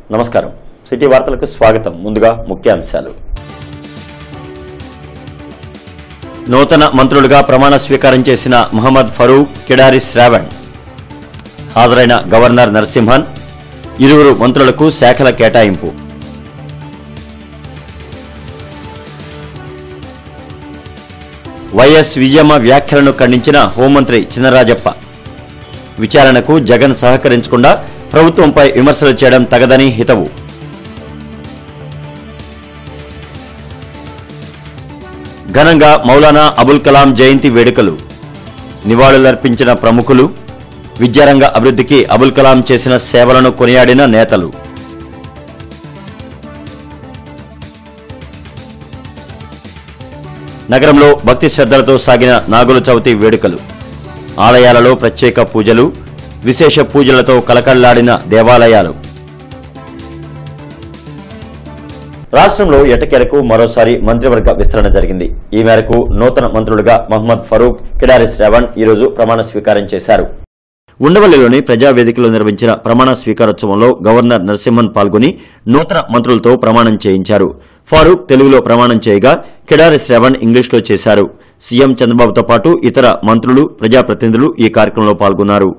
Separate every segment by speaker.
Speaker 1: నమస్కారం సిటీ వార్తలకు స్వాగతం ముందుగా ముఖ్యాంశాలు నూతన మంత్రులుగా ప్రమాణ స్వీకారం చేసిన మహమ్మద్ ఫరూక్ కిడారి శ్రావణ్ హాజరైన గవర్నర్ నరసింహన్ ఇరువురు మంత్రులకు శాఖల కేటాయింపు వైఎస్ విజయమ్మ వ్యాఖ్యలను ఖండించిన హోంమంత్రి చినరాజప్ప విచారణకు జగన్ సహకరించకుండా ప్రభుత్వంపై విమర్శలు చేయడం తగదని హితవు ఘనంగా మౌలానా అబుల్ కలాం జయంతి వేడుకలు నివాళులర్పించిన ప్రముఖులు విద్యారంగ అభివృద్ధికి అబుల్ కలాం చేసిన సేవలను కొనియాడిన నేతలు నగరంలో భక్తి శ్రద్ధలతో సాగిన నాగుల చవితి వేడుకలు ఆలయాలలో ప్రత్యేక పూజలు విశేష పూజలతో కలకళ్లాడిన దేవాలయాలు రాష్ట్రంలో ఎటకేలకు మరోసారి మంత్రివర్గ విస్తరణ జరిగింది ఈ మేరకు నూతన మంత్రులుగా మహమ్మద్ ఫరూక్ కిడారి శ్రవణ్ ఈరోజు ప్రమాణ స్వీకారం చేశారు ఉండవల్లిలోని ప్రజావేదికలో నిర్వహించిన ప్రమాణ స్వీకారోత్సవంలో గవర్నర్ నరసింహన్ పాల్గొని నూతన మంత్రులతో ప్రమాణం చేయించారు ఫారూక్ తెలుగులో ప్రమాణం చేయగా కిడారి శ్రవణ్ ఇంగ్లీష్లో చేశారు సీఎం చంద్రబాబుతో పాటు ఇతర మంత్రులు ప్రజాప్రతినిధులు ఈ కార్యక్రమంలో పాల్గొన్నారు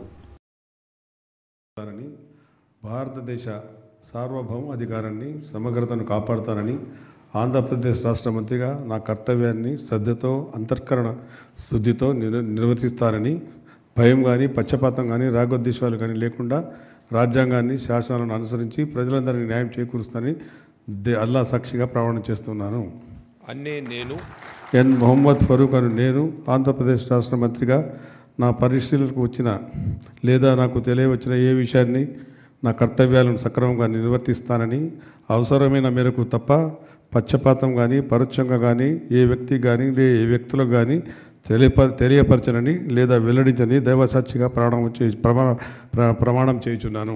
Speaker 2: చేస్తానని భారతదేశ సార్వభౌమ అధికారాన్ని సమగ్రతను కాపాడుతానని ఆంధ్రప్రదేశ్ రాష్ట్ర మంత్రిగా నా కర్తవ్యాన్ని శ్రద్ధతో అంతర్కరణ శుద్ధితో నిర్ నిర్వర్తిస్తానని భయం కానీ పక్షపాతం కానీ రాగోద్దేశాలు కానీ లేకుండా రాజ్యాంగాన్ని శాసనాలను అనుసరించి ప్రజలందరినీ న్యాయం చేకూరుస్తానని దే అల్లా సాక్షిగా ప్రమాణం చేస్తున్నాను
Speaker 3: అన్నే నేను
Speaker 2: ఎన్ మొహమ్మద్ ఫరూక్ అని నేను ఆంధ్రప్రదేశ్ రాష్ట్ర మంత్రిగా నా పరిశీలనకు వచ్చిన లేదా నాకు తెలియవచ్చిన ఏ విషయాన్ని నా కర్తవ్యాలను సక్రమంగా నిర్వర్తిస్తానని అవసరమైన మేరకు తప్ప పక్షపాతం కానీ పరోక్షంగా కానీ ఏ వ్యక్తి కానీ లే ఏ వ్యక్తులకు కానీ తెలియప తెలియపరచనని లేదా వెల్లడించని దైవసాక్షిగా ప్రమాణం చే ప్రమాణ ప్ర- ప్రమాణం చేయుచున్నాను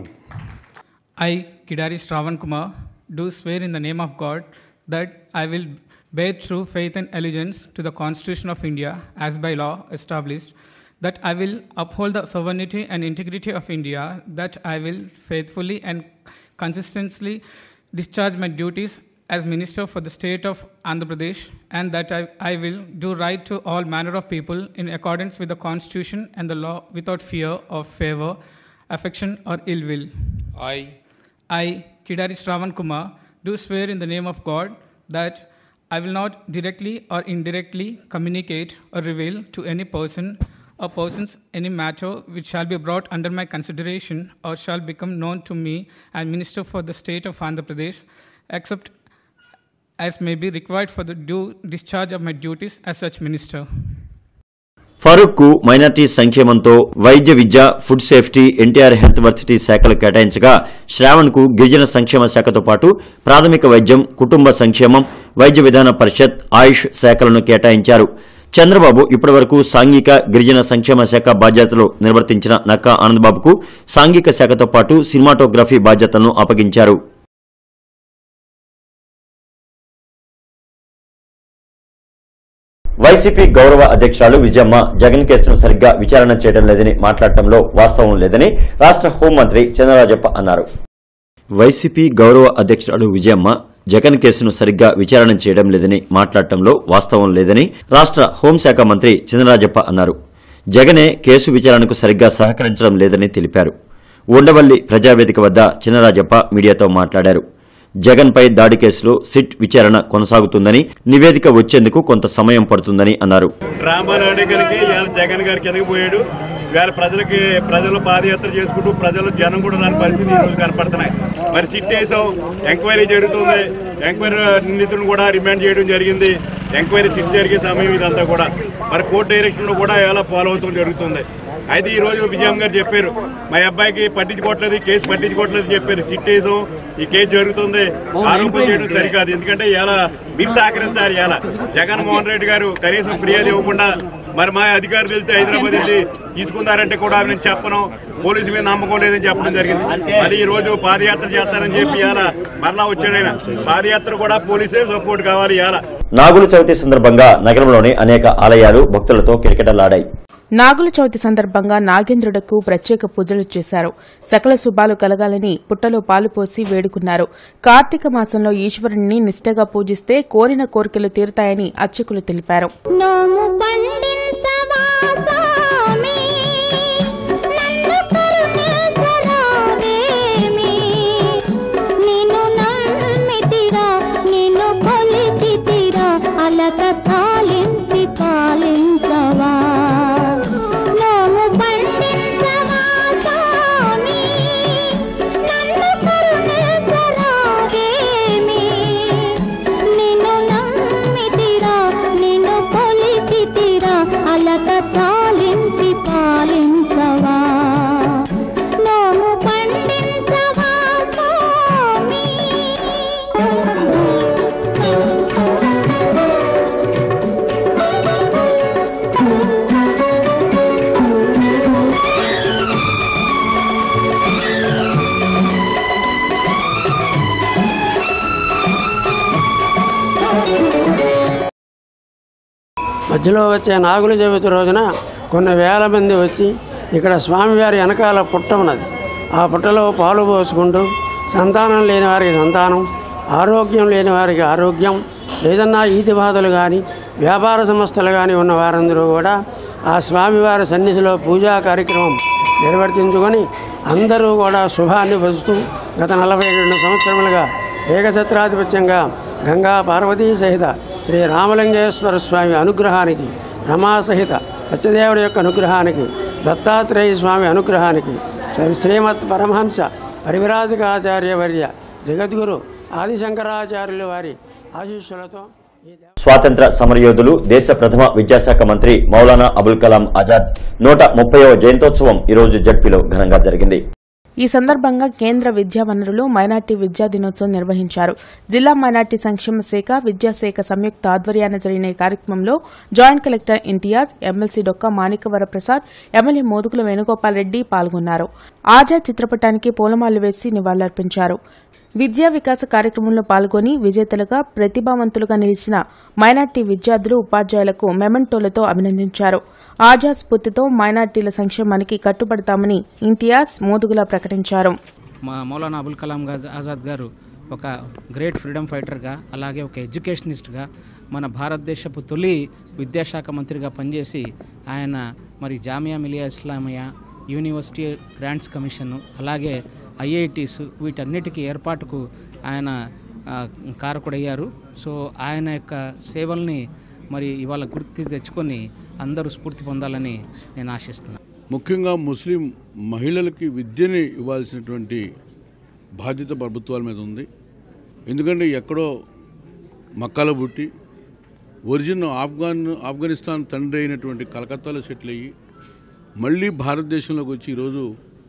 Speaker 4: I, Kidari Shravan Kumar, do swear in the name of God that I will bear true faith and allegiance to the Constitution of India as by law established, that I will uphold the sovereignty and integrity of India, that I will faithfully and consistently discharge my duties as Minister for the State of Andhra Pradesh, and that I, I will do right to all manner of people in accordance with the Constitution and the law without fear or favor, affection or ill will.
Speaker 3: I,
Speaker 4: I, Kidari Shravan Kumar, do swear in the name of God that I will not directly or indirectly communicate or reveal to any person or persons any matter which shall be brought under my consideration or shall become known to me as Minister for the State of Andhra Pradesh, except as may be required for the due discharge of my duties as such minister.
Speaker 1: Farooq కు minority సంక్షేమంతో వైద్య విద్య food safety NTR health varsity శాఖలు కేటాయించగా శ్రావణ్ కు గిరిజన సంక్షేమ శాఖతో పాటు ప్రాథమిక వైద్యం కుటుంబ సంక్షేమం వైద్య విధాన పరిషత్ ఆయుష్ శాఖలను కేటాయించారు చంద్రబాబు ఇప్పటివరకు సాంఘిక గిరిజన సంక్షేమ శాఖ బాధ్యతలు నిర్వర్తించిన నక్కా ఆనందబాబుకు సాంఘిక శాఖతో పాటు సినిమాటోగ్రఫీ బాధ్యతలను అప్పగించారు వైసీపీ గౌరవ అధ్యక్షురాలు విజయమ్మ జగన్ కేసును సరిగ్గా విచారణ చేయడం లేదని మాట్లాడటంలో వాస్తవం లేదని రాష్ట్ర హోంమంత్రి చంద్రరాజప్ప అన్నారు వైసీపీ గౌరవ అధ్యక్షురాలు విజయమ్మ జగన్ కేసును సరిగ్గా విచారణ చేయడం లేదని మాట్లాడటంలో వాస్తవం లేదని రాష్ట్ర హోంశాఖ మంత్రి చంద్రరాజప్ప అన్నారు జగనే కేసు విచారణకు సరిగ్గా సహకరించడం లేదని తెలిపారు ఉండవల్లి ప్రజావేదిక వద్ద చినరాజప్ప మీడియాతో మాట్లాడారు జగన్పై దాడి కేసులో సిట్ విచారణ కొనసాగుతుందని నివేదిక వచ్చేందుకు కొంత సమయం పడుతుందని అన్నారు
Speaker 5: రామానాయుడు గారికి ఇవాళ జగన్ గారికి ఎదిగిపోయాడు ఇవాళ ప్రజలకి ప్రజలు పాదయాత్ర చేసుకుంటూ ప్రజలు జనం కూడా రాని పరిస్థితి ఈ రోజు కనపడుతున్నాయి మరి సిట్ వేసాం ఎంక్వైరీ జరుగుతుంది ఎంక్వైరీ నిందితులను కూడా రిమాండ్ చేయడం జరిగింది ఎంక్వైరీ సిట్ జరిగే సమయం ఇదంతా కూడా మరి కోర్టు డైరెక్షన్లో కూడా ఎలా ఫాలో అవుతాం జరుగుతుంది అయితే ఈ రోజు విజయం గారు చెప్పారు మా అబ్బాయికి పట్టించుకోవట్లేదు ఈ కేసు పట్టించుకోవట్లేదు చెప్పారు సిట్ వేసాం ఈ కేసు జరుగుతుంది ఆరోపణ చేయడం సరికాదు ఎందుకంటే ఇలా మీరు సహకరించాలి ఇలా జగన్మోహన్ రెడ్డి గారు కనీసం ఫిర్యాదు ఇవ్వకుండా మరి మా అధికారులు వెళ్తే హైదరాబాద్ వెళ్ళి తీసుకున్నారంటే కూడా నేను చెప్పను పోలీసు మీద నమ్మకం లేదని చెప్పడం జరిగింది మరి ఈ రోజు పాదయాత్ర చేస్తారని చెప్పి ఇలా మరలా వచ్చాడు ఆయన పాదయాత్ర కూడా పోలీసే సపోర్ట్ కావాలి ఇలా
Speaker 1: నాగుల చవితి సందర్భంగా నగరంలోని అనేక ఆలయాలు భక్తులతో కిటకిటలాడాయి
Speaker 3: నాగుల చవితి సందర్భంగా నాగేంద్రుడకు ప్రత్యేక పూజలు చేశారు సకల శుభాలు కలగాలని పుట్టలో పాలు పోసి వేడుకున్నారు కార్తీక మాసంలో ఈశ్వరుణ్ణి నిష్టగా పూజిస్తే కోరిన కోరికలు తీరుతాయని అర్చకులు తెలిపారు
Speaker 6: నోము పండించవా స్వామి నన్ను కరుణించరావేమి నిన్ను నమ్మితిరా నిన్ను కొలిచితిరా అలక చాలించి పాలించవా నోము పండించవా స్వామి నన్ను కరుణించరావేమి నిన్ను నమ్మితిరా నిన్ను కొలిచితిరా అలక చాలించి పాలించవా నోము పండించవా స్వామి
Speaker 7: మధ్యలో వచ్చే నాగుల చవితి రోజున కొన్ని వేల మంది వచ్చి ఇక్కడ స్వామివారి వెనకాల పుట్ట ఉన్నది ఆ పుట్టలో పాలు పోసుకుంటూ సంతానం లేని వారికి సంతానం ఆరోగ్యం లేని వారికి ఆరోగ్యం ఏదన్నా ఈతి బాధలు కానీ వ్యాపార సంస్థలు కానీ ఉన్న వారందరూ కూడా ఆ స్వామివారి సన్నిధిలో పూజా కార్యక్రమం నిర్వర్తించుకొని అందరూ కూడా శుభాన్ని పరుస్తూ గత నలభై రెండు సంవత్సరములుగా ఏకఛత్రాధిపత్యంగా గంగా పార్వతీ సహిత శ్రీ రామలింగేశ్వర స్వామి అనుగ్రహానికి రమా సహిత సత్యదేవుడి యొక్క అనుగ్రహానికి దత్తాత్రేయ స్వామి అనుగ్రహానికి శ్రీ- శ్రీమత్ పరమహంస పరివిరాజకాచార్య వర్య జగద్గురు ఆదిశంకరాచార్యుల వారి ఆశీస్సులతో ఈ దేవ
Speaker 1: స్వాతంత్ర సమరయోధులు దేశ ప్రథమ విద్యాశాఖ మంత్రి మౌలానా అబుల్ కలాం ఆజాద్ నూట ముప్పైవ జయంతోత్సవం ఈరోజు జడ్పీలో ఘనంగా జరిగింది
Speaker 3: ఈ సందర్భంగా కేంద్ర విద్యా వనరులు మైనార్టీ విద్యా దినోత్సవం నిర్వహించారు జిల్లా మైనార్టీ సంక్షేమ శాఖ విద్యాశాఖ సంయుక్త ఆధ్వర్యాన జరిగిన ఈ కార్యక్రమంలో joint collector Imtiaz MLC Dokka Manikyavara Prasad MLA Modugula Venugopal Reddy పాల్గొన్నారు ఆజాద్ చిత్రపటానికి పూలమాలలు వేసి నివాళులర్పించారు విద్యా వికాస కార్యక్రమంలో పాల్గొని విజేతలుగా ప్రతిభావంతులుగా నిలిచిన మైనార్టీ విద్యార్థులు ఉపాధ్యాయులకు మెమెంటోలతో అభినందించారు ఆజాద్ స్ఫూర్తితో మైనార్టీల సంక్షేమానికి కట్టుబడతామని ఇంతియాజ్ మోదుగుల ప్రకటించారు
Speaker 8: మా మౌలానా అబుల్ కలాం గాజ్ ఆజాద్ గారు ఒక గ్రేట్ ఫ్రీడమ్ ఫైటర్గా అలాగే ఒక ఎడ్యుకేషనిస్ట్గా మన భారతదేశపు తొలి విద్యాశాఖ మంత్రిగా పనిచేసి ఆయన మరి Jamia Millia Islamia university grants commission అలాగే ఐఐటీస్ వీటన్నిటికీ ఏర్పాటుకు ఆయన ఆ, కారకుడయ్యారు సో ఆయన యొక్క సేవల్ని మరి ఇవాళ గుర్తు తెచ్చుకొని అందరూ స్ఫూర్తి పొందాలని నేను ఆశిస్తున్నాను
Speaker 9: ముఖ్యంగా ముస్లిం మహిళలకి విద్యని ఇవ్వాల్సినటువంటి బాధ్యత ప్రభుత్వాల మీద ఉంది ఎందుకంటే ఎక్కడో మక్కాలో పుట్టి ఒరిజిన్ ఆఫ్ఘాన్ ఆఫ్ఘనిస్తాన్ తండ్రి అయినటువంటి కలకత్తాలో సెటిల్ అయ్యి మళ్ళీ భారతదేశంలోకి వచ్చి ఈరోజు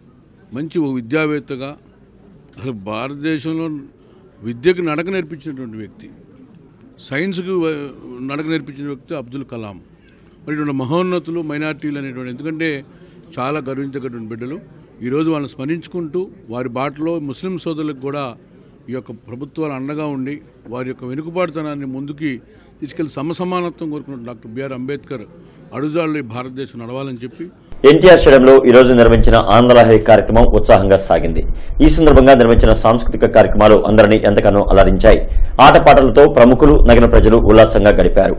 Speaker 9: మంచి ఒక విద్యావేత్తగా అసలు భారతదేశంలో విద్యకు నడక నేర్పించినటువంటి వ్యక్తి సైన్స్కి వ- నడక నేర్పించిన వ్యక్తి అబ్దుల్ కలాం మరి ఇటువంటి మహోన్నతులు మైనార్టీలు అనేటువంటి ఎందుకంటే చాలా గర్వించగటువంటి బిడ్డలు ఈరోజు వాళ్ళని స్మరించుకుంటూ వారి బాటలో ముస్లిం సోదరులకు కూడా ఈ యొక్క ప్రభుత్వాలు అండగా ఉండి వారి యొక్క వెనుకబాటుతనాన్ని ముందుకి తీసుకెళ్లి సమసమానత్వం కోరుకున్న డాక్టర్ బిఆర్ అంబేద్కర్ అడుగుజాడలు ఈ భారతదేశం నడవాలని చెప్పి
Speaker 1: ఎన్టీఆర్ స్టేడియంలో ఈ రోజు నిర్వహించిన ఆంధ్రలహరి కార్యక్రమం ఉత్సాహంగా సాగింది ఈ సందర్భంగా నిర్వహించిన సాంస్కృతిక కార్యక్రమాలు అందరినీ ఎంతగానో అలరించాయి ఆటపాటలతో ప్రముఖులు నగర ప్రజలు ఉల్లాసంగా గడిపారు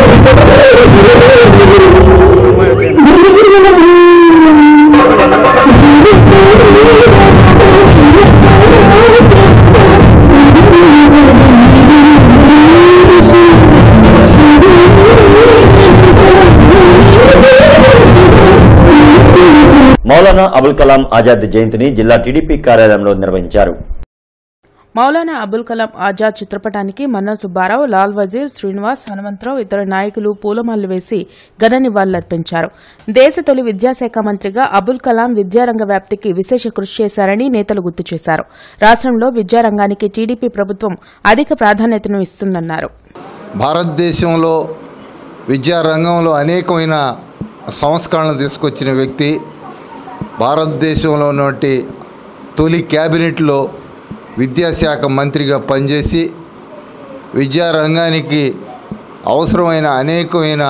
Speaker 6: Thank you.
Speaker 1: మౌలానా అబుల్ కలాం ఆజాద్ జయంతిని జిల్లా టీడీపీ కార్యాలయంలో నిర్వహించారు
Speaker 3: మౌలానా అబుల్ కలాం ఆజాద్ చిత్రపటానికి మన్నా సుబ్బారావు లాల్ వజీర్ శ్రీనివాస్ హనుమంతరావు ఇతర నాయకులు పూలమాలలు వేసి ఘన నివాళులర్పించారు దేశ తొలి విద్యాశాఖ మంత్రిగా అబుల్ కలాం విద్యారంగ వ్యాప్తికి విశేష కృషి చేశారని నేతలు గుర్తు చేశారు రాష్ట్రంలో విద్యారంగానికి టీడీపీ ప్రభుత్వం అధిక ప్రాధాన్యతను ఇస్తుందన్నారు
Speaker 10: భారతదేశంలో విద్యారంగంలో అనేకమైన సంస్కరణలు తీసుకొచ్చిన వ్యక్తి భారతదేశంలో ఉన్నటువంటి తొలి క్యాబినెట్లో విద్యాశాఖ మంత్రిగా పనిచేసి విద్యారంగానికి అవసరమైన అనేకమైన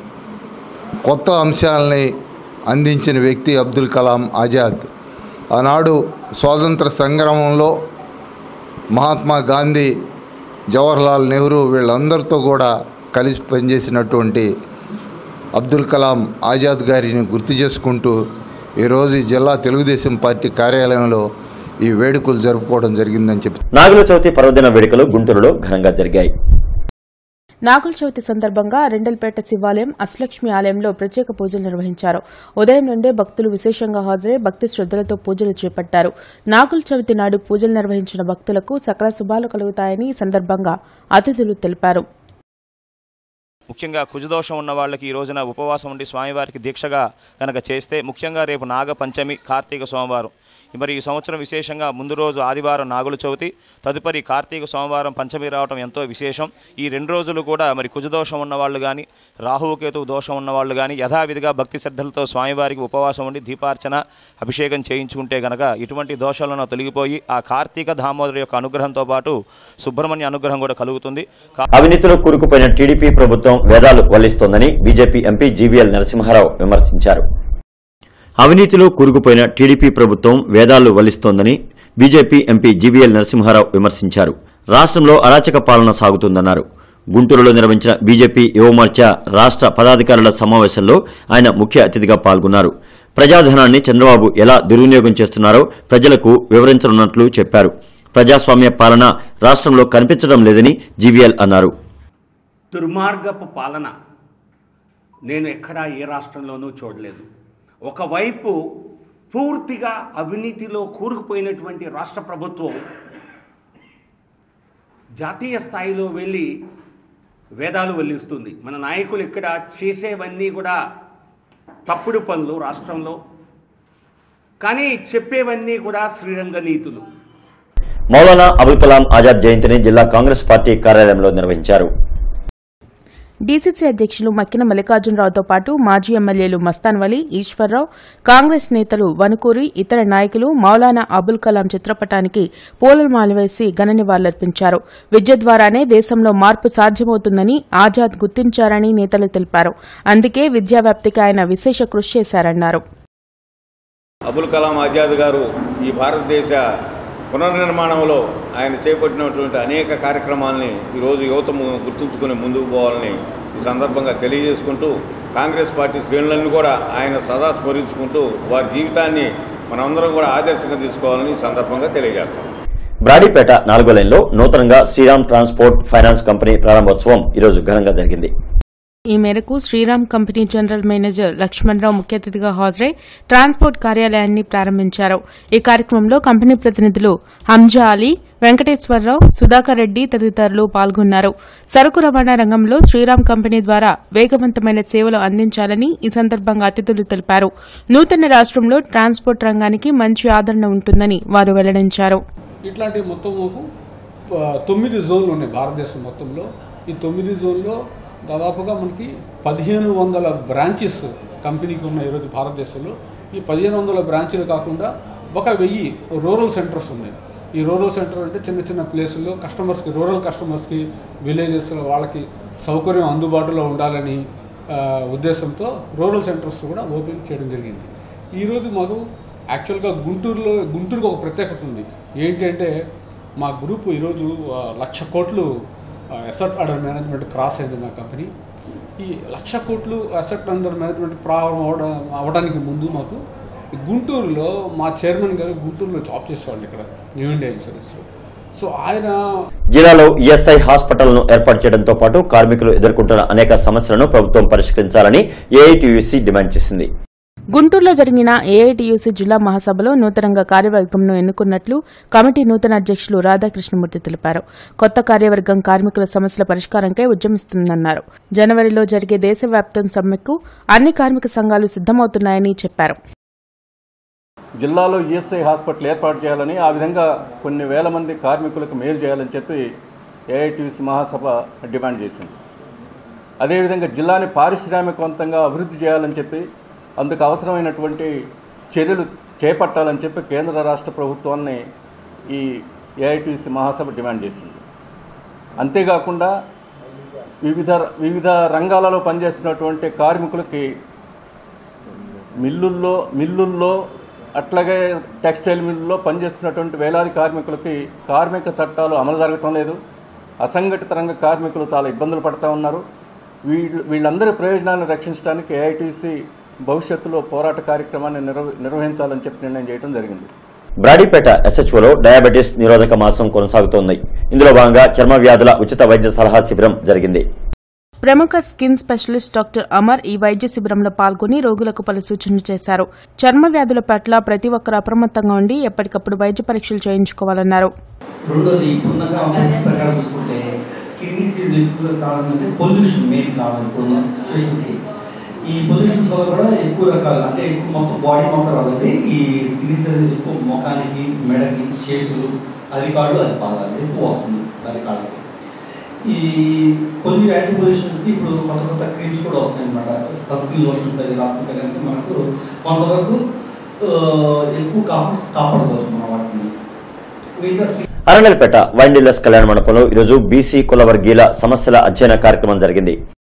Speaker 10: కొత్త అంశాలని అందించిన వ్యక్తి అబ్దుల్ కలాం ఆజాద్ ఆనాడు స్వాతంత్ర సంగ్రామంలో మహాత్మా గాంధీ జవహర్లాల్ నెహ్రూ వీళ్ళందరితో కూడా కలిసి పనిచేసినటువంటి అబ్దుల్ కలాం ఆజాద్ గారిని గుర్తు చేసుకుంటూ ఈరోజు ఈ జిల్లా తెలుగుదేశం పార్టీ కార్యాలయంలో ఈ వేడుకలు జరుపుకోవడం జరిగిందని చెప్పి
Speaker 1: నాగుల చవితి పర్వదిన వేడుకలు గుంటూరులో ఘనంగా జరిగాయి
Speaker 3: నాగుల చవితి సందర్భంగా రెండల్పేట శివాలయం అష్టలక్ష్మి ఆలయంలో ప్రత్యేక పూజలు నిర్వహించారు ఉదయం నుండే భక్తులు విశేషంగా హాజరై భక్తి శ్రద్దలతో పూజలు చేపట్టారు నాగుల చవితి నాడు పూజలు నిర్వహించిన భక్తులకు సకల శుభాలు కలుగుతాయని ఈ సందర్భంగా అతిథులు తెలిపారు
Speaker 11: ముఖ్యంగా కుజదోషం ఉన్న వాళ్ళకి ఈ రోజున ఉపవాసం ఉండి స్వామివారికి దీక్షగా కనుక చేస్తే ముఖ్యంగా రేపు నాగ పంచమి కార్తీక సోమవారం మరి ఈ సంవత్సరం విశేషంగా ముందు రోజు ఆదివారం నాగుల చవితి తదుపరి కార్తీక సోమవారం పంచమి రావడం ఎంతో విశేషం ఈ రెండు రోజులు కూడా మరి కుజదోషం ఉన్న వాళ్ళు కానీ రాహుకేతు దోషం ఉన్న వాళ్ళు కానీ యథావిధిగా భక్తి శ్రద్ధలతో స్వామివారికి ఉపవాసం ఉండి దీపార్చన అభిషేకం చేయించుకుంటే గనక ఇటువంటి దోషాలను తొలగిపోయి ఆ కార్తీక దామోదరు యొక్క అనుగ్రహంతో పాటు సుబ్రహ్మణ్య అనుగ్రహం కూడా కలుగుతుంది కా-
Speaker 1: అవినీతిలో కూరుకుపోయిన టీడీపీ ప్రభుత్వం వేదాలు వల్లిస్తోందని బీజేపీ ఎంపీ జీవీఎల్ నరసింహారావు విమర్శించారు అవినీతిలో కూరుకుపోయిన టీడీపీ ప్రభుత్వం వేదాలు వల్లిస్తోందని బీజేపీ ఎంపీ జీవీఎల్ నరసింహారావు విమర్శించారు రాష్ట్రంలో అరాచక పాలన సాగుతుందన్నారు గుంటూరులో నిర్వహించిన బీజేపీ యువమోర్చా రాష్ట్ర పదాధికారుల సమావేశంలో ఆయన ముఖ్య అతిథిగా పాల్గొన్నారు ప్రజాధనాన్ని చంద్రబాబు ఎలా దుర్వినియోగం చేస్తున్నారో ప్రజలకు వివరించనున్నట్లు చెప్పారు ప్రజాస్వామ్య పాలన రాష్ట్రంలో కనిపించడం లేదని జీవీఎల్ అన్నారు
Speaker 12: దుర్మార్గపు పాలన నేను ఎక్కడా ఏ రాష్ట్రంలోనూ చూడలేదు ఒకవైపు పూర్తిగా అవినీతిలో కూరుకుపోయినటువంటి రాష్ట్ర ప్రభుత్వం జాతీయ స్థాయిలో వెళ్ళి వేదాలు వల్లిస్తుంది మన నాయకులు ఇక్కడ చేసేవన్నీ కూడా తప్పుడు పనులు రాష్ట్రంలో కానీ చెప్పేవన్నీ కూడా శ్రీరంగ నీతులు
Speaker 1: మౌలానా అబుల్ కలాం ఆజాద్ జయంతిని జిల్లా కాంగ్రెస్ పార్టీ కార్యాలయంలో నిర్వహించారు
Speaker 3: డీసీసీ అధ్యక్షులు మక్కిన మల్లికార్జునరావుతో పాటు మాజీ ఎమ్మెల్యేలు మస్తాన్ వలీ ఈశ్వరరావు కాంగ్రెస్ నేతలు వనుకూరి ఇతర నాయకులు మౌలానా అబుల్ కలాం చిత్రపటానికి పూలమాల వేసి ఘన నివాళులర్పించారు విద్య ద్వారానే దేశంలో మార్పు సాధ్యమవుతుందని ఆజాద్ గుర్తించారని నేతలు తెలిపారు అందుకే విద్యావ్యాప్తికి ఆయన విశేష కృషి చేశారన్నారు
Speaker 5: అబుల్ కలాం ఆజాద్ గారు ఈ భారతదేశ పునర్నిర్మాణంలో ఆయన చేపట్టినటువంటి అనేక కార్యక్రమాలని ఈరోజు యువత ము- గుర్తుంచుకుని ముందుకు పోవాలని ఈ సందర్భంగా తెలియజేసుకుంటూ కాంగ్రెస్ పార్టీ శ్రేణులను కూడా ఆయన సదా స్మరించుకుంటూ వారి జీవితాన్ని మనందరం కూడా ఆదర్శంగా తీసుకోవాలని ఈ సందర్భంగా తెలియజేస్తాం
Speaker 1: బ్రాడీపేట నాలుగో లైన్లో నూతనంగా శ్రీరామ్ ట్రాన్స్పోర్ట్ ఫైనాన్స్ కంపెనీ ప్రారంభోత్సవం ఈరోజు ఘనంగా జరిగింది
Speaker 3: ఈ మేరకు Sriram company general manager Lakshmana Rao ముఖ్య అతిథిగా హాజరై ట్రాన్స్పోర్ట్ కార్యాలయాన్ని ప్రారంభించారు ఈ కార్యక్రమంలో కంపెనీ ప్రతినిధులు హంజా అలీ వెంకటేశ్వరరావు సుధాకర్ రెడ్డి తదితరులు పాల్గొన్నారు సరుకు రవాణా రంగంలో శ్రీరామ్ కంపెనీ ద్వారా వేగవంతమైన సేవలు అందించాలని ఈ సందర్భంగా అతిథులు తెలిపారు నూతన రాష్ట్రంలో ట్రాన్స్పోర్ట్ రంగానికి మంచి ఆదరణ ఉంటుందని వారు వెల్లడించారు
Speaker 13: ఇట్లాంటి మొత్తం మాకు ప- తొమ్మిది జోన్లు ఉన్నాయి భారతదేశం మొత్తంలో ఈ తొమ్మిది జోన్లో దాదాపుగా మనకి పదిహేను వందల బ్రాంచెస్ కంపెనీకి ఉన్నాయి ఈరోజు భారతదేశంలో ఈ పదిహేను వందల బ్రాంచీలు కాకుండా ఒక వెయ్యి రూరల్ సెంటర్స్ ఉన్నాయి ఈ రూరల్ సెంటర్ అంటే చిన్న చిన్న ప్లేసుల్లో కస్టమర్స్కి రూరల్ కస్టమర్స్కి విలేజెస్లో వాళ్ళకి సౌకర్యం అందుబాటులో ఉండాలని ఆ, ఉద్దేశంతో రూరల్ సెంటర్స్ కూడా ఓపెన్ చేయడం జరిగింది ఈరోజు మాకు యాక్చువల్గా గుంటూరులో గుంటూరుకు ఒక ప్రత్యేకత ఉంది ఏంటి అంటే మా గ్రూప్ ఈరోజు ఆ, లక్ష కోట్లు అసెట్ అండర్ మేనేజ్మెంట్ క్రాస్ అయింది మా కంపెనీ ఈ లక్ష కోట్లు అసెట్ అండర్ మేనేజ్మెంట్ ప్రారంభం అవడం అవడానికి ముందు మాకు ఈ గుంటూరులో మా చైర్మన్ గారు గుంటూరులో జాబ్ చేసేవాళ్ళు ఇక్కడ న్యూ ఇండియా ఇన్సూరెన్స్లో సో ఆయన
Speaker 1: జిల్లాలో ఈఎస్ఐ హాస్పిటల్ను ఏర్పాటు చేయడంతో పాటు కార్మికులు ఎదుర్కొంటున్న అనేక సమస్యలను ప్రభుత్వం పరిష్కరించాలని ఏఐటీయూసీ డిమాండ్ చేసింది
Speaker 3: గుంటూరులో జరిగిన ఏఐటీయూసీ జిల్లా మహాసభలో నూతనంగా కార్యవర్గంను ఎన్నుకున్నట్లు కమిటీ నూతన అధ్యక్షులు రాధాకృష్ణమూర్తి తెలిపారు కొత్త కార్యవర్గం కార్మికుల సమస్యల పరిష్కారంకై ఉద్యమిస్తుందన్నారు జనవరిలో జరిగే దేశవ్యాప్తం సమ్మెకు అన్ని కార్మిక సంఘాలు సిద్దమవుతున్నాయని చెప్పారు
Speaker 14: జిల్లాలో ఈఎస్ఐ హాస్పిటల్ ఏర్పాటు చేయాలని ఆ విధంగా కొన్ని వేల మంది కార్మికులకు మేలు చేయాలని చెప్పి ఏఐటీసీ మహాసభ డిమాండ్ చేసింది అదేవిధంగా జిల్లాని పారిశ్రామికవంతంగా అభివృద్ధి చేయాలని చెప్పి అందుకు అవసరమైనటువంటి చర్యలు చేపట్టాలని చెప్పి కేంద్ర రాష్ట్ర ప్రభుత్వాన్ని ఈ ఏఐటీసీ మహాసభ డిమాండ్ చేసింది అంతేకాకుండా వివిధ వివిధ రంగాలలో పనిచేస్తున్నటువంటి కార్మికులకి మిల్లుల్లో మిల్లుల్లో అట్లాగే టెక్స్టైల్ మిల్లుల్లో పనిచేస్తున్నటువంటి వేలాది కార్మికులకి కార్మిక చట్టాలు అమలు జరగటం లేదు అసంఘటిత రంగ కార్మికులు చాలా ఇబ్బందులు పడుతూ ఉన్నారు వీళ్ళు వీళ్ళందరి ప్రయోజనాలను రక్షించడానికి ఏఐటీసీ భవిష్యత్తులో పోరాట కార్యక్రమాన్ని నిర్వ నిర్వహించాలని చెప్పి నిర్ణయం చేయడం జరిగింది
Speaker 1: బ్రాడీపేట ఎస్హెచ్ఓలో డయాబెటీస్ నిరోధక మాసం కొనసాగుతోంది ఇందులో భాగంగా చర్మ వ్యాధుల ఉచిత వైద్య సలహా శిబిరం జరిగింది
Speaker 3: ప్రముఖ స్కిన్ స్పెషలిస్ట్ డాక్టర్ అమర్ ఈ వైద్య శిబిరంలో పాల్గొని రోగులకు పలు సూచనలు చేశారు చర్మ వ్యాధుల పట్ల ప్రతి ఒక్కరూ అప్రమత్తంగా ఉండి ఎప్పటికప్పుడు వైద్య పరీక్షలు చేయించుకోవాలన్నారు
Speaker 15: రెండోది ఇప్పుడున్న కాంపిటీషన్ ప్రకారం చూసుకుంటే స్కిన్ డిసీజ్ ఎక్కువగా కావాలంటే పొల్యూషన్ మెయిన్ కావాలి ఇప్పుడున్న సిచ్యువేషన్స్కి ఈ పొల్యూషన్స్ వల్ల కూడా ఎక్కువ రకాలు అంటే ఎక్కువ మొత్తం బాడీ మొత్తం రావాలి ఈ స్కిన్ డిసీజ్ ఎక్కువ ముఖానికి మెడకి చేతులు అరికాళ్ళు అది పాదాలు ఎక్కువ వస్తుంది అరికాళ్ళకి ఈ కొన్ని యాంటీ పొల్యూషన్స్కి ఇప్పుడు కొత్త కొత్త క్రీమ్స్ కూడా వస్తాయి అనమాట సన్ స్క్రీన్ లోషన్స్ అవి రాసుకుంటే కనుక మనకు కొంతవరకు ఆ, ఎక్కువ కాపా కాపాడుకోవచ్చు మనం వాటిని మిగతా స్కిన్
Speaker 1: అరణల్పేట వైన్ డీలర్స్ కళ్యాణ మండపంలో ఈరోజు బీసీ కుల వర్గీయుల సమస్యల అధ్యయన కార్యక్రమం జరిగింది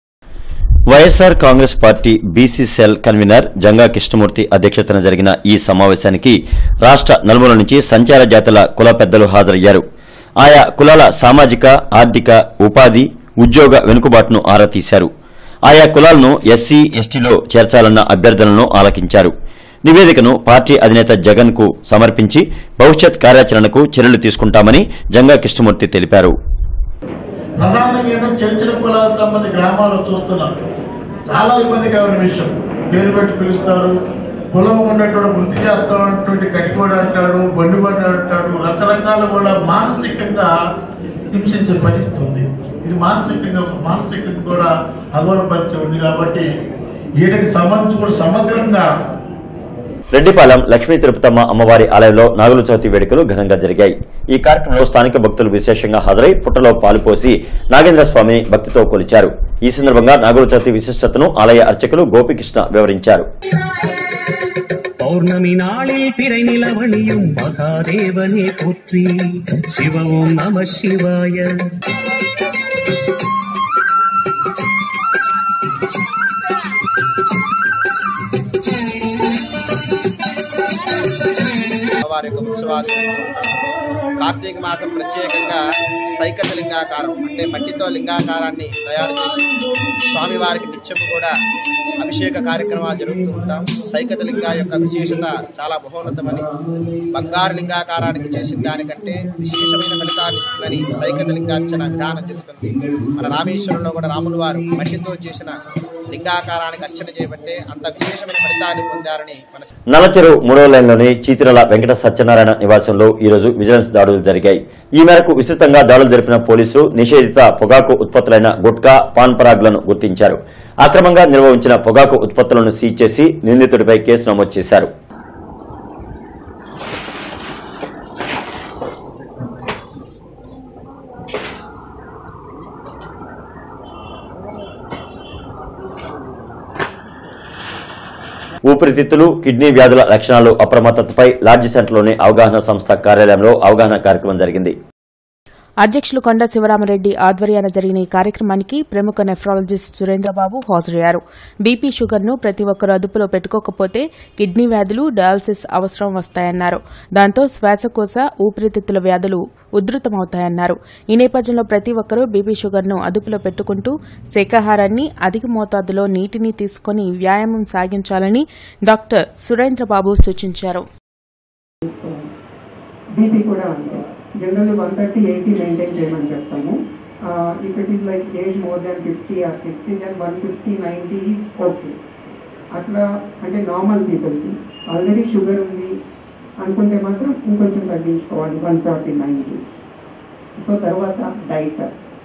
Speaker 1: YSR Congress party BC cell convener Janga Krishnamurthy అధ్యక్షతన జరిగిన ఈ సమావేశానికి రాష్ట్ర నలుమూల నుంచి సంచార జాతుల కుల పెద్దలు హాజరయ్యారు ఆయా కులాల సామాజిక ఆర్థిక ఉపాధి ఉద్యోగ వెనుకబాటును ఆరా తీశారు ఆయా కులాలను ఎస్సీ ఎస్టీలో చేర్చాలన్న అభ్యర్థనలను ఆలకించారు నివేదికను పార్టీ అధినేత జగన్ కు సమర్పించి భవిష్యత్ కార్యాచరణకు చర్యలు తీసుకుంటామని జంగా కృష్ణమూర్తి తెలిపారు
Speaker 16: ప్రధానంగా ఏదో చిన్న చిన్న కులాలకు సంబంధించి గ్రామాల్లో చూస్తున్నాం చాలా ఇబ్బందికరమైన విషయం పేరు పెట్టి పిలుస్తారు కులం ఉన్నటువంటి వృత్తి చేస్తున్నటువంటి కటికోడు అంటాడు బండిబండి అంటాడు రకరకాల కూడా మానసికంగా హింసించే పరిస్థితి ఉంది ఇది మానసికంగా మానసికంగా కూడా అగౌరవపరిచే ఉంది కాబట్టి వీటికి సంబంధించి కూడా సమగ్రంగా
Speaker 1: రెడ్డిపాలెం లక్ష్మీ తిరుపతమ్మ అమ్మవారి ఆలయంలో నాగుల చవితి వేడుకలు ఘనంగా జరిగాయి ఈ కార్యక్రమంలో స్థానిక భక్తులు విశేషంగా హాజరై పుట్టలో పాలు పోసి నాగేంద్ర స్వామిని భక్తితో కొలిచారు ఈ సందర్భంగా నాగుల చవితి విశిష్టతను ఆలయ అర్చకులు గోపికృష్ణ వివరించారు
Speaker 17: பௌர்ணமி நாளில் பிறை நிலவணியும் மகாதேவனே போற்றி சிவ ஓம் நம சிவாய
Speaker 18: వారి యొక్క ఉత్సవాలు కార్తీక మాసం ప్రత్యేకంగా సైకత లింగాకారం అంటే మట్టితో లింగాకారాన్ని తయారు చేసి స్వామివారికి నిత్యము కూడా అభిషేక కార్యక్రమాలు జరుగుతూ ఉంటాం సైకత లింగా యొక్క విశేషత చాలా బహోన్నతమని బంగారు లింగాకారానికి చేసిన దానికంటే విశేషమైన ఫలితాన్ని ఇస్తుందని సైకత లింగార్చన విధానం జరుగుతుంది మన రామేశ్వరంలో కూడా రాములు వారు మట్టితో చేసిన లింగాకారానికి అర్చన చేయబట్టే అంత విశేషమైన ఫలితాన్ని పొందారని మన
Speaker 1: నల్లచెరు మూడో లైన్లోని చీతిరల వెంకట సత్యనారాయణ నివాసంలో ఈ రోజు విజిలెన్స్ దాడులు జరిగాయి ఈ మేరకు విస్తృతంగా దాడులు జరిపిన పోలీసులు నిషేధిత పొగాకు ఉత్పత్తులైన గుట్కా పాన్ పరాగ్లను గుర్తించారు అక్రమంగా నిల్వ ఉంచిన పొగాకు ఉత్పత్తులను సీజ్ చేసి నిందితుడిపై కేసు నమోదు చేశారు ఊపిరితిత్తులు కిడ్నీ వ్యాధుల లక్షణాలు అప్రమత్తతపై లాడ్జి సెంటర్లోని అవగాహన సంస్థ కార్యాలయంలో అవగాహన కార్యక్రమం జరిగింది
Speaker 3: అధ్యక్షులు కొండ శివరామరెడ్డి ఆధ్వర్యాన జరిగిన ఈ కార్యక్రమానికి ప్రముఖ నెఫ్రాలజిస్ట్ సురేంద్రబాబు హాజరయ్యారు బీపీ షుగర్ను ప్రతి ఒక్కరూ అదుపులో పెట్టుకోకపోతే కిడ్నీ వ్యాధులు డయాలసిస్ అవసరం వస్తాయన్నారు దాంతో శ్వాసకోశ ఊపిరితిత్తుల వ్యాధులు ఉధృతమవుతాయన్నారు ఈ నేపథ్యంలో ప్రతి ఒక్కరూ బీపీ షుగర్ను అదుపులో పెట్టుకుంటూ శాకాహారాన్ని అధిక మోతాదులో నీటిని తీసుకొని వ్యాయామం సాగించాలని డాక్టర్ సురేంద్రబాబు సూచించారు
Speaker 19: బీపీ కూడా అంతే generally one thirty eighty maintain చేయమని చెప్తాము if it is like age more than fifty or sixty then one fifty ninety is okay అట్లా అంటే నార్మల్ పీపుల్కి ఆల్రెడీ షుగర్ ఉంది అనుకుంటే మాత్రం ఇంకొంచెం తగ్గించుకోవాలి వన్ ఫార్టీ నైన్కి సో తర్వాత డైట్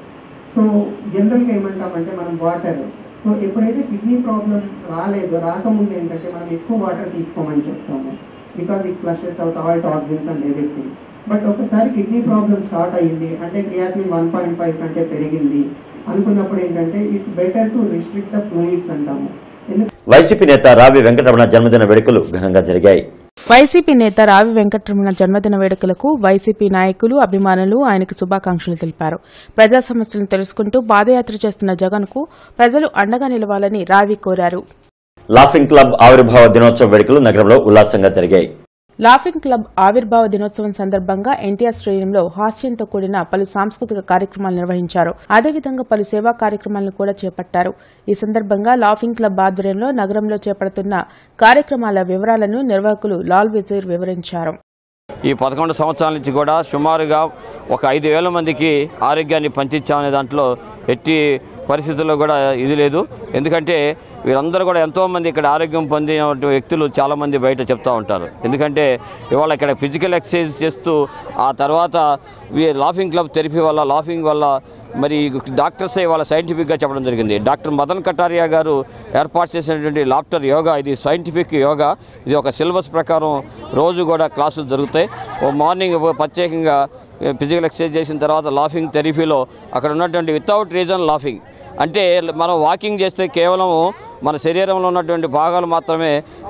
Speaker 19: సో జనరల్గా ఏమంటామంటే మనం వాటర్ సో ఎప్పుడైతే కిడ్నీ ప్రాబ్లం రాలేదో రాకముందు ఏంటంటే మనం ఎక్కువ వాటర్ తీసుకోమని చెప్తాము because it flushes out all toxins and everything but ఒకసారి కిడ్నీ ప్రాబ్లం స్టార్ట్ అయ్యింది అంటే క్రియాటిన్ వన్ పాయింట్ ఫైవ్ కంటే పెరిగింది అనుకున్నప్పుడు ఏంటంటే it's better to restrict the fluids అంటాము ఎందుకంటే
Speaker 1: వైసీపీ నేత రావి వెంకటరమణ జన్మదిన వేడుకలు ఘనంగా జరిగాయి
Speaker 3: వైసీపీ నేత రావి వెంకటరమణ జన్మదిన వేడుకలకు వైసీపీ నాయకులు అభిమానులు ఆయనకు శుభాకాంక్షలు తెలిపారు ప్రజా సమస్యలను తెలుసుకుంటూ పాదయాత్ర చేస్తున్న జగన్కు ప్రజలు అండగా నిలవాలని రావి కోరారు
Speaker 1: లాఫింగ్ క్లబ్ ఆవిర్భావ దినోత్సవ వేడుకలు నగరంలో ఉల్లాసంగా జరిగాయి
Speaker 3: లాఫింగ్ క్లబ్ ఆవిర్భావ దినోత్సవం సందర్భంగా ఎన్టీఆర్ స్టేడియంలో హాస్యంతో కూడిన పలు సాంస్కృతిక కార్యక్రమాలు నిర్వహించారు అదేవిధంగా పలు సేవా కార్యక్రమాలను కూడా చేపట్టారు ఈ సందర్భంగా లాఫింగ్ క్లబ్ ఆధ్వర్యంలో నగరంలో చేపడుతున్న కార్యక్రమాల వివరాలను నిర్వాహకులు లాల్ విజయ్ వివరించారు
Speaker 20: ఈ పదకొండు సంవత్సరాల నుంచి కూడా సుమారుగా ఒక ఐదు వేల మందికి ఆరోగ్యాన్ని పంచిచ్చామనే దాంట్లో ఎట్టి పరిస్థితుల్లో కూడా ఇది లేదు ఎందుకంటే వీరందరూ కూడా ఎంతోమంది ఇక్కడ ఆరోగ్యం పొందిన వ్యక్తులు చాలామంది బయట చెప్తూ ఉంటారు ఎందుకంటే ఇవాళ ఇక్కడ ఫిజికల్ ఎక్సర్సైజ్ చేస్తూ ఆ తర్వాత ఈ లాఫింగ్ క్లబ్ థెరపీ వల్ల లాఫింగ్ వల్ల మరి డాక్టర్స్ ఇవాళ సైంటిఫిక్గా చెప్పడం జరిగింది డాక్టర్ మదన్ కటారియా గారు ఏర్పాటు చేసినటువంటి లాఫ్టర్ యోగా ఇది సైంటిఫిక్ యోగా ఇది ఒక సిలబస్ ప్రకారం రోజు కూడా క్లాసులు జరుగుతాయి ఓ మార్నింగ్ ప్రత్యేకంగా ఫిజికల్ ఎక్సర్సైజ్ చేసిన తర్వాత లాఫింగ్ థెరపీలో అక్కడ ఉన్నటువంటి వితౌట్ రీజన్ లాఫింగ్ అంటే మనం వాకింగ్ చేస్తే కేవలం మన శరీరంలో ఉన్నటువంటి భాగాలు మాత్రమే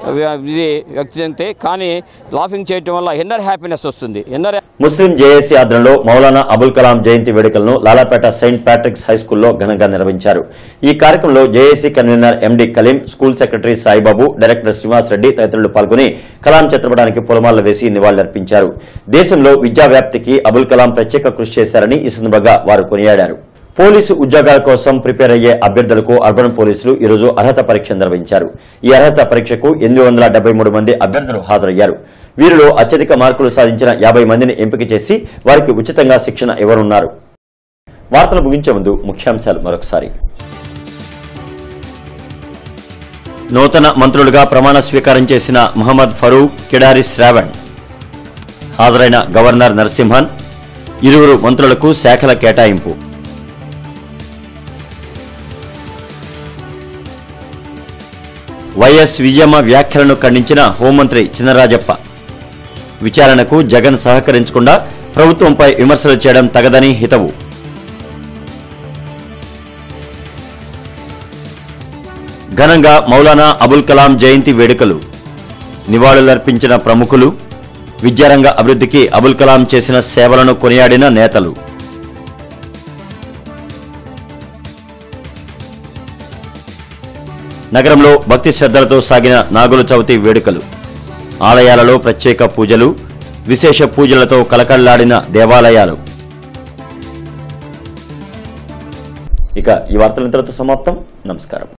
Speaker 20: ఇది వ్యక్తి చెందితే కానీ లాఫింగ్ చేయటం వల్ల ఇన్నర్ హ్యాపీనెస్ వస్తుంది ఇన్నర్
Speaker 1: ముస్లిం జేఏసీ ఆధ్వర్యంలో మౌలానా అబుల్ కలాం జయంతి వేడుకలను లాలాపేట సెయింట్ ప్యాట్రిక్స్ హై స్కూల్లో ఘనంగా నిర్వహించారు ఈ కార్యక్రమంలో JAC convener MD Kaleem school secretary Saibabu director Srinivas Reddy తదితరులు పాల్గొని కలాం చిత్రపటానికి పూలమాలలు వేసి నివాళులర్పించారు దేశంలో విద్యా వ్యాప్తికి అబుల్ కలాం ప్రత్యేక కృషి చేశారని ఈ సందర్భంగా వారు కొనియాడారు పోలీసు ఉద్యోగాల కోసం ప్రిపేర్ అయ్యే అభ్యర్థులకు అర్బన్ పోలీసులు ఈరోజు అర్హత పరీక్ష నిర్వహించారు ఈ అర్హత పరీక్షకు ఎనిమిది వందల డెబ్బై మూడు మంది అభ్యర్థులు హాజరయ్యారు వీరిలో అత్యధిక మార్కులు సాధించిన యాభై మందిని ఎంపిక చేసి వారికి ఉచితంగా శిక్షణ ఇవ్వనున్నారు వార్తలు ముగించే ముందు ముఖ్యాంశాలు మరొకసారి నూతన మంత్రులుగా ప్రమాణ స్వీకారం చేసిన మహమ్మద్ ఫరూక్ కిడారి శ్రావణ్ హాజరైన గవర్నర్ నరసింహన్ ఇరువురు మంత్రులకు శాఖల కేటాయింపు వైఎస్ విజయమ్మ వ్యాఖ్యలను ఖండించిన హోంమంత్రి చినరాజప్ప విచారణకు జగన్ సహకరించకుండా ప్రభుత్వంపై విమర్శలు చేయడం తగదని హితవు ఘనంగా మౌలానా అబుల్ కలాం జయంతి వేడుకలు నివాళులర్పించిన ప్రముఖులు విద్యారంగ అభివృద్ధికి అబుల్ కలాం చేసిన సేవలను కొనియాడిన నేతలు నగరంలో భక్తి శ్రద్ధలతో సాగిన నాగుల చవితి వేడుకలు ఆలయాలలో ప్రత్యేక పూజలు విశేష పూజలతో కలకళ్లాడిన దేవాలయాలు ఇక ఈ వార్తలు ఇంతటితో సమాప్తం నమస్కారం